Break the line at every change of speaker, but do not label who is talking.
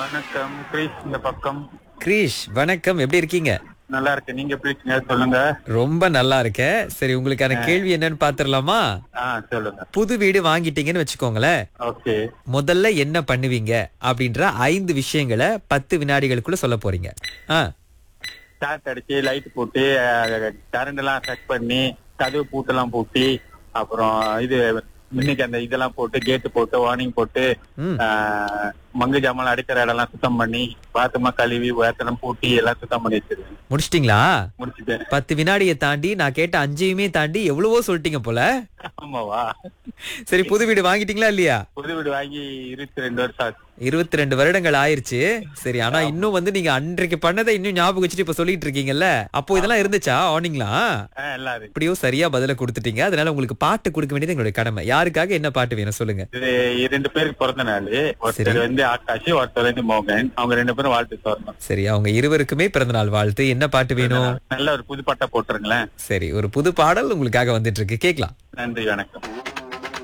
வணக்கம் கிரீஷ் இந்த பக்கம்
கிரீஷ் வணக்கம் எப்படி இருக்கீங்க
நல்லா இருக்கு நீங்க எப்படி இருக்கீங்க சொல்லுங்க
ரொம்ப நல்லா இருக்கேன் சரி உங்களுக்கான கேள்வி என்னன்னு பாத்துரலாமா
ஆ சொல்லுங்க
புது வீடு வாங்கிட்டீங்கன்னு வச்சுக்கோங்களேன்
ஓகே
முதல்ல என்ன பண்ணுவீங்க அப்படின்ற ஐந்து விஷயங்களை பத்து வினாடிகளுக்குள்ள சொல்ல போறீங்க ஆ
ஸ்டார்ட் அடிச்சு லைட் போட்டு கரண்ட் எல்லாம் செக் பண்ணி கதவு பூட்டெல்லாம் பூட்டி அப்புறம் இது இன்னைக்கு அந்த இதெல்லாம் போட்டு கேட்டு போட்டு வார்னிங் போட்டு
ம்.
ஆ, மங்கு ஜாமான் அடிக்கிற இடம்லாம் சுத்தம் பண்ணி பாத்ரூமா கழுவி வேத்தனம் பூட்டி எல்லாம் சுத்தம் பண்ணி வச்சிருக்கேன்
முடிச்சிட்டீங்களா
முடிச்சுட்டேன்
பத்து வினாடியை தாண்டி நான் கேட்ட அஞ்சையுமே தாண்டி எவ்வளவோ சொல்லிட்டீங்க போல
ஆமாவா
சரி புது வீடு வாங்கிட்டீங்களா இல்லையா
புது வீடு வாங்கி இருபத்தி ரெண்டு வருஷம் ஆச்சு
இருபத்தி ரெண்டு வருடங்கள் ஆயிருச்சு சரி ஆனா இன்னும் வந்து நீங்க அன்றைக்கு பண்ணதை இன்னும் ஞாபகம் வச்சுட்டு இப்ப சொல்லிட்டு இருக்கீங்கல்ல அப்போ இதெல்லாம் இருந்துச்சா ஆனிங்லாம்
ஆ, எல்லாம் இருக்கு
எப்படியோ சரியா பதில கொடுத்துட்டீங்க அதனால உங்களுக்கு பாட்டு கொடுக்க வேண்டியது எங்களுடைய கடமை யாருக்காக என்ன பாட்டு வேணும் சொல்லுங்க
இது இரண்டு பேருக்கு பிறந்த நாள் ஒருத்தர் வந்து ஆகாஷ் ஒருத்தர் வந்து மோகன் அவங்க ரெண்டு பேரும் வாழ்த்து சொல்லணும்
சரி அவங்க இருவருக்குமே பிறந்த நாள் வாழ்த்து என்ன பாட்டு வேணும்
நல்ல ஒரு புது பட்டை போட்டுருங்களேன்
சரி ஒரு புது பாடல் உங்களுக்காக வந்துட்டு இருக்கு கேக்கலாம்
நன்றி வணக்கம்